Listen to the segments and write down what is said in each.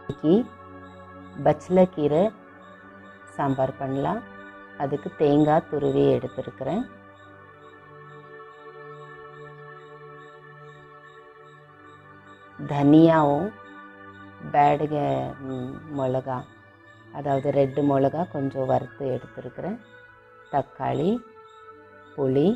இன்னைக்கு பச்சலைக்கீரை சாம்பார் பண்ணலாம் அதுக்கு தேங்காய் துருவி எடுத்துருக்கிறேன் தனியாவும் பேடுக மிளகா அதாவது ரெட்டு மிளகா கொஞ்சம் வறுத்து எடுத்துருக்கிறேன் தக்காளி புளி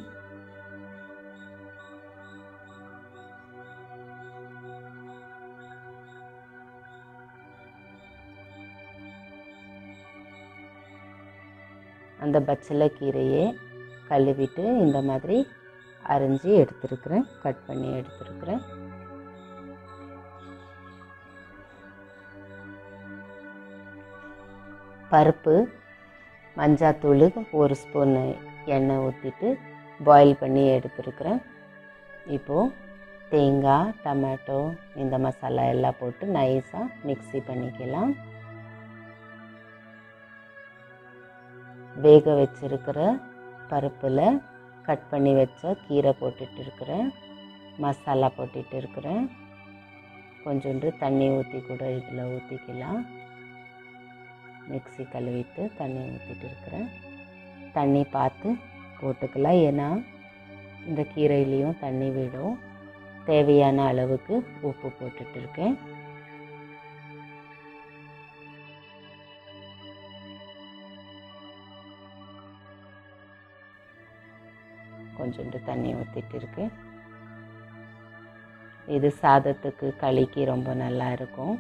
அந்த பச்சலை கீரையை கழுவிட்டு இந்த மாதிரி அரிஞ்சு எடுத்துருக்கிறேன் கட் பண்ணி எடுத்துருக்கிறேன் பருப்பு மஞ்சாத்தூள் ஒரு ஸ்பூன் எண்ணெய் ஊற்றிட்டு பாயில் பண்ணி எடுத்துருக்கிறேன் இப்போது தேங்காய் டமாட்டோ இந்த மசாலா எல்லாம் போட்டு நைஸாக மிக்ஸி பண்ணிக்கலாம் வேக வச்சிருக்கிற பருப்பில் கட் பண்ணி வச்ச கீரை போட்டுட்டு இருக்கிறேன் மசாலா போட்டுட்டு இருக்கிறேன் கொஞ்சோண்டு தண்ணி ஊற்றி கூட இதில் ஊற்றிக்கலாம் மிக்ஸி கழுவிட்டு தண்ணி ஊற்றிட்டு இருக்கிறேன் தண்ணி பார்த்து போட்டுக்கலாம் ஏன்னா இந்த கீரையிலையும் தண்ணி விடும் தேவையான அளவுக்கு உப்பு போட்டுட்டு இருக்கேன் கொஞ்சோண்டு தண்ணி ஊற்றிட்டு இருக்கு இது சாதத்துக்கு களிக்கு ரொம்ப நல்லா இருக்கும்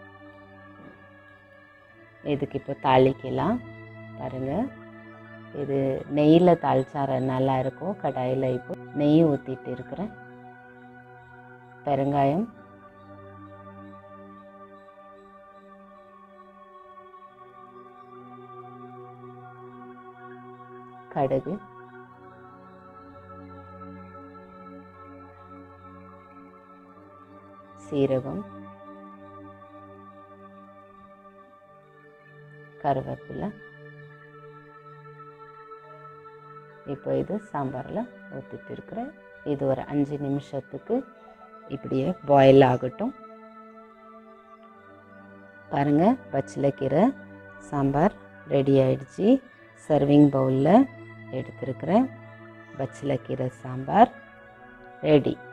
இதுக்கு இப்போ தாளிக்கலாம் பாருங்கள் இது நெய்யில் தாளிச்சார நல்லா இருக்கும் கடாயில் இப்போ நெய் ஊற்றிட்டு இருக்கிறேன் பெருங்காயம் கடுகு சீரகம் கருவேப்பிலை இப்போ இது சாம்பாரில் ஊற்றிட்டு இருக்கிறேன் இது ஒரு அஞ்சு நிமிஷத்துக்கு இப்படியே பாயில் ஆகட்டும் பாருங்கள் பச்சிலைக்கீரை சாம்பார் ரெடி ஆயிடுச்சு சர்விங் பவுலில் எடுத்துருக்கிறேன் பச்சிலைக்கீரை சாம்பார் ரெடி